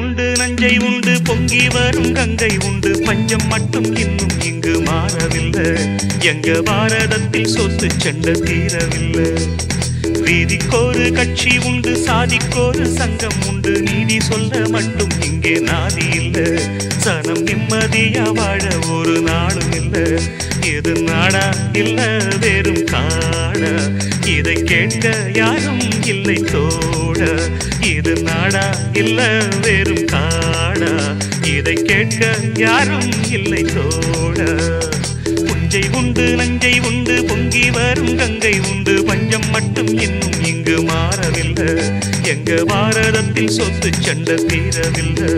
உண்டு நஞ்சை உண்டு பொங்கி வரும் கங்கை உண்டு பஞ்சம் மட்டும் இன்னும் இங்கு மாறவில்லை எங்க பாரதத்தில் சொத்து சண்டை தீரவில்லை வீதிக்கோரு கட்சி உண்டு சாதிக்கோரு சங்கம் உண்டு நீதி சொல்ல மட்டும் இங்கே நாதி இல்ல சனம் நிம்மதியா வாழ ஒரு நாளும் இல்ல எது நாடா இல்ல வெறும் காடா இதை கேட்க யாரும் இல்லை தோட இது நாடா இல்ல வெறும் காடா இதை கேட்க யாரும் இல்லை தோட புஞ்சை உண்டு நஞ்சை உண்டு பொங்கி வரும் கங்கை உண்டு பஞ்சம் மட்டும் இன்னும் இங்கு மாறவில்லை எங்க பாரதத்தில் சொத்து சண்டை தீரவில்லை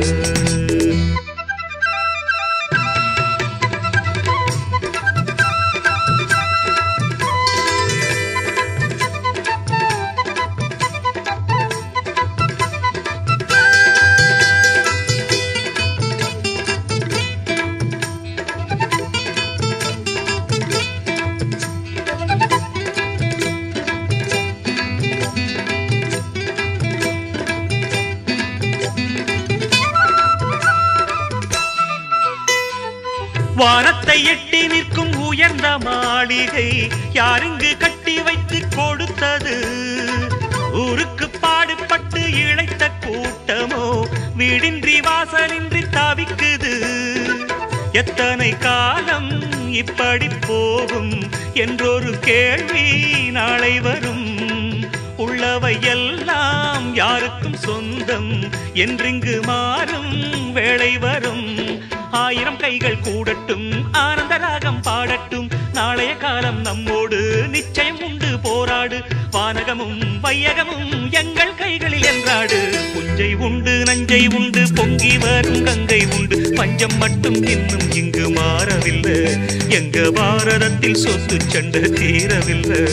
வானத்தை எட்டி நிற்கும் உயர்ந்த மாளிகை யாருங்கு கட்டி வைத்து கொடுத்தது ஊருக்கு பாடுபட்டு இழைத்த கூட்டமோ வீடின்றி வாசலின்றி தவிக்குது எத்தனை காலம் இப்படி போகும் என்றொரு கேள்வி நாளை வரும் உள்ளவை எல்லாம் யாருக்கும் சொந்தம் என்றிங்கு மாறும் வேளை வரும் ஆயிரம் கைகள் கூடட்டும் ஆனந்த ராகம் பாடட்டும் நாளைய காலம் நம்மோடு நிச்சயம் உண்டு போராடு வானகமும் வையகமும் எங்கள் கைகளில் என்றாடு புஞ்சை உண்டு நஞ்சை உண்டு பொங்கி வரும் கங்கை உண்டு பஞ்சம் மட்டும் இன்னும் இங்கு மாறவில்லை எங்க பாரதத்தில் சொத்து சண்டை தீரவில்லை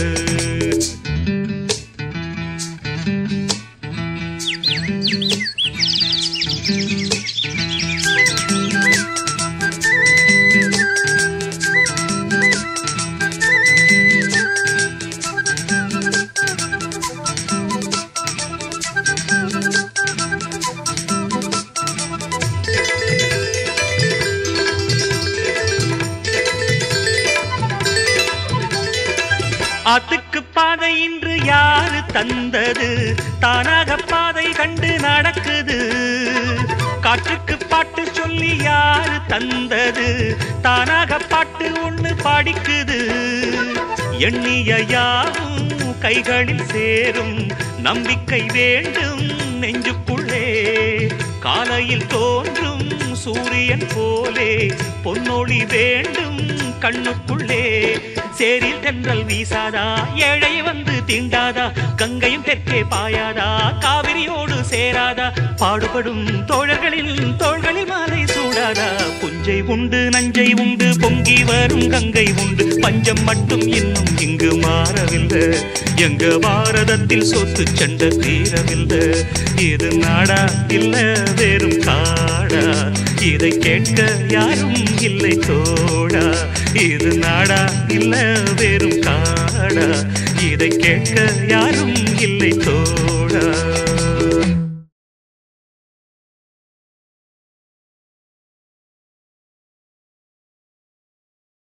ஆத்துக்கு பாதை இன்று யாரு தந்தது தானாக பாதை கண்டு நடக்குது காற்றுக்கு பாட்டு சொல்லி யாரு தந்தது தானாக பாட்டு ஒண்ணு பாடிக்குது எண்ணிய யாவும் கைகளில் சேரும் நம்பிக்கை வேண்டும் நெஞ்சுக்குள்ளே காலையில் தோன்றும் சூரியன் போலே பொன்னொளி வேண்டும் கண்ணுக்குள்ளே சேரில் தென்றல் வீசாதா ஏழை வந்து தீண்டாதா கங்கையும் தெற்கே பாயாதா காவிரியோடு சேராதா பாடுபடும் தோழர்களின் தோள்களில் மாலை சூடாதா புஞ்சை உண்டு நஞ்சை உண்டு பொங்கி வரும் கங்கை உண்டு பஞ்சம் மட்டும் இன்னும் இங்கு மாறவில்லை எங்க பாரதத்தில் சொத்து சண்டை தீரவில்லை இது நாடா இல்ல வெறும் காடா இதை கேட்க யாரும் இல்லை தோடா இது நாடா இல்ல வெறும் காடா இதை கேட்க யாரும் இல்லை தோடா